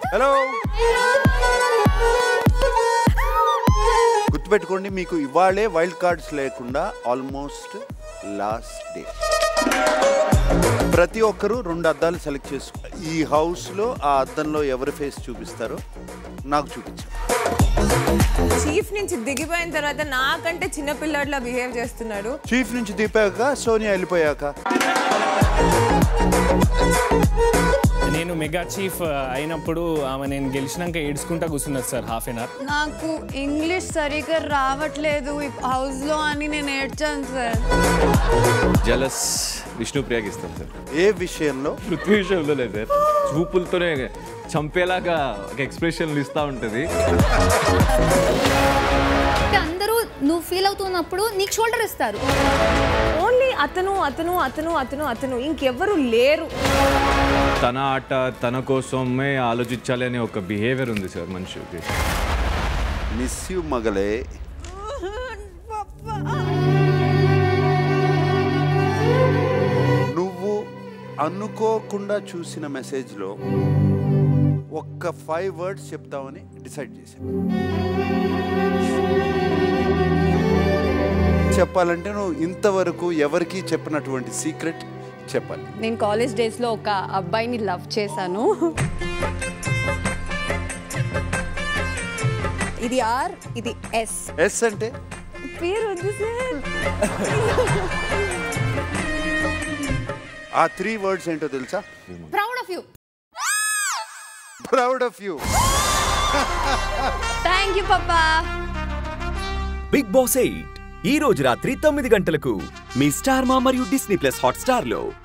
hello గుర్తుపెట్టుకోండి మీకు ఇవాళే వైల్డ్ కార్డ్స్ లేకుండా ఆల్మోస్ట్ లాస్ట్ డే ప్రతి ఒక్కరూ రెండు అద్దాలు సెలెక్ట్ చేసుకో ఈ హౌస్లో ఆ అద్దంలో ఎవరి ఫేస్ చూపిస్తారో నాకు చూపించారు చీఫ్ నుంచి దిగిపోయిన తర్వాత నాకంటే చిన్న పిల్లాడిలా బిహేవ్ చేస్తున్నాడు చీఫ్ నుంచి దిపాక సోనియా వెళ్ళిపోయాక నేను మెగా చీఫ్ అయినప్పుడు ఆమె నేను గెలిచినాక ఏడ్చుకుంటా కూర్చున్నారు సార్ హాఫ్ అన్ అవర్ నాకు ఇంగ్లీష్ సరిగ్గా రావట్లేదు హౌస్ లో అని నేను ఏడ్చాను సార్ జలస్ విష్ణుప్రియకి ఇస్తాం సార్ ఏ విషయంలో పృథ్వీ విషయంలో లేదు సార్ చూపులతోనే చంపేలాగా ఒక ఎక్స్ప్రెషన్లు ఇస్తూ ఉంటుంది అంటే అందరూ నువ్వు ఫీల్ అవుతున్నప్పుడు నీకు షోల్డర్ ఇస్తారు ఓన్లీ అతను అతను అతను అతను అతను ఇంకెవ్వరు లేరు తన ఆట తన కోసమే ఆలోచించాలి అనే ఒక బిహేవియర్ ఉంది సార్ మనిషికి మిస్ యూ మగలే నువ్వు అనుకోకుండా చూసిన మెసేజ్లో ఒక్క ఫైవ్ వర్డ్స్ చెప్తామని డిసైడ్ చేశాను చెప్పాలంటే నువ్వు ఇంతవరకు ఎవరికీ చెప్పినటువంటి సీక్రెట్ చెప్పాలి నేను కాలేజ్ డేస్ లో ఒక అబ్బాయిని లవ్ చేశాను ఇది ఆర్ ఇది ఎస్ ఎస్ అంటే పేరు వద్దు సార్ ఆ త్రీ వర్డ్స్ ఏంటో తెలుసా proud of you proud of you thank you పప్పా బిగ్ బాస్ ఎయిట్ ఈ రోజు రాత్రి తొమ్మిది గంటలకు మీ స్టార్ మా మరియు డిస్నీ ప్లస్ హాట్ స్టార్ లో